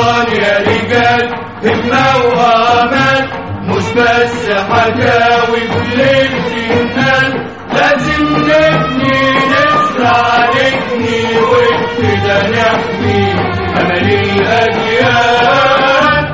رمضان يا رجال همة وآمال مش بس حكاوي في ليلة النال لازم نبني نزرع نبني وكده نحمي أمل الأجيال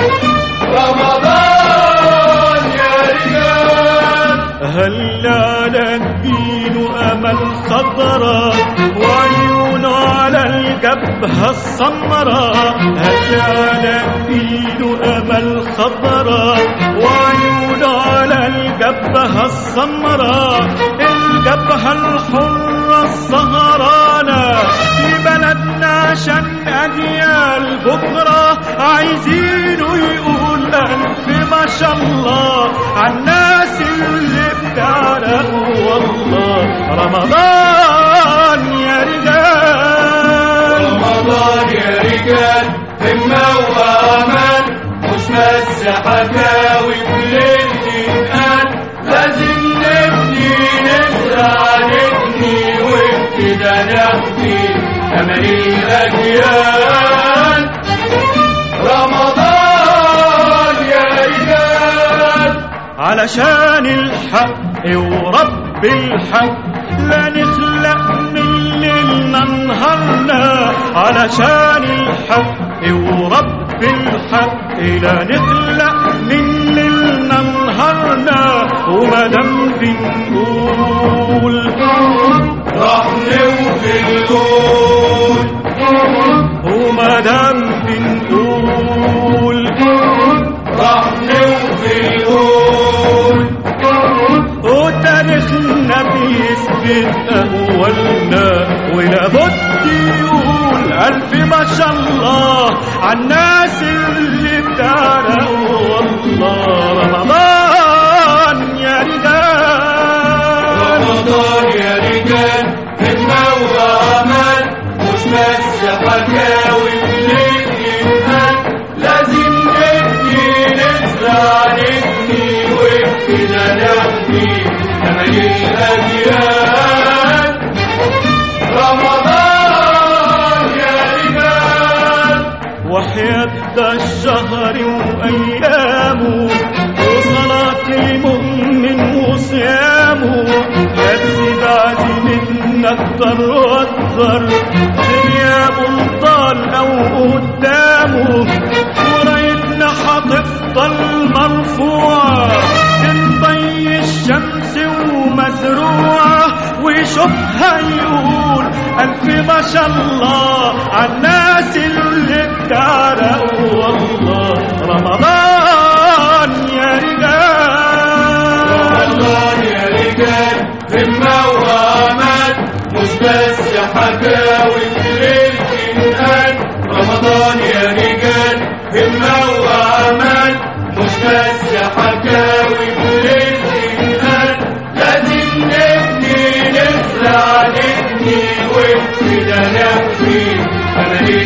رمضان يا رجال هل على الدين أمل خضراء وعيون على الجبهة السمراء هل على الدين أمل خضراء وعيون على الجبهة السمراء الجبهة الحرة السهرانة في بلدنا عشان أجيال بكرة عايزينه يقول ألف ما شاء الله عالناس اللي بتعرق والله رمضان يا رجال رمضان يا رجال همة وآمال مش بس حكاوي في ليلة الآن لازم نبني نزرع نبني وكده نحمي أمل الأجيال رمضان يا رجال علشان الحق ورب الحق لا نخلق من ليلنا نهارنا علشان الحق ورب الحق لا نخلق من ليلنا نهارنا ومادام بنقول راح نوفي الجول ومادام بنقول راح نوفي الجول وتاريخنا بيثبت أولنا ولابد يقول ألف ما شاء الله عالناس اللي بتعرق والله رمضان يا رجال رمضان يا رجال همة وآمال مش بس حكاوي في ليلة الآن لازم نبني نزرع نبني وكده نحمي أمل الأجيال رمضان يا رجال وحياة ده الشهر وأيامه وصلاة المؤمن وصيامه لا تزيد عزي من أكتر وأكتر غيابه طال أو قدامه ورايتنا هتفضل مرفوعة من ضي الشمس ومزروعة ويشوفها يقول ألف ما شاء الله عالناس اللي بتعرق والله رمضان يا رجال رمضان يا رجال همة وآمال مش بس حكاوي في ليلة الآن رمضان يا رجال همة وآمال مش بس حكاوي في ليلة الآن لازم نبني نزرع نبني وكده نحمي أمل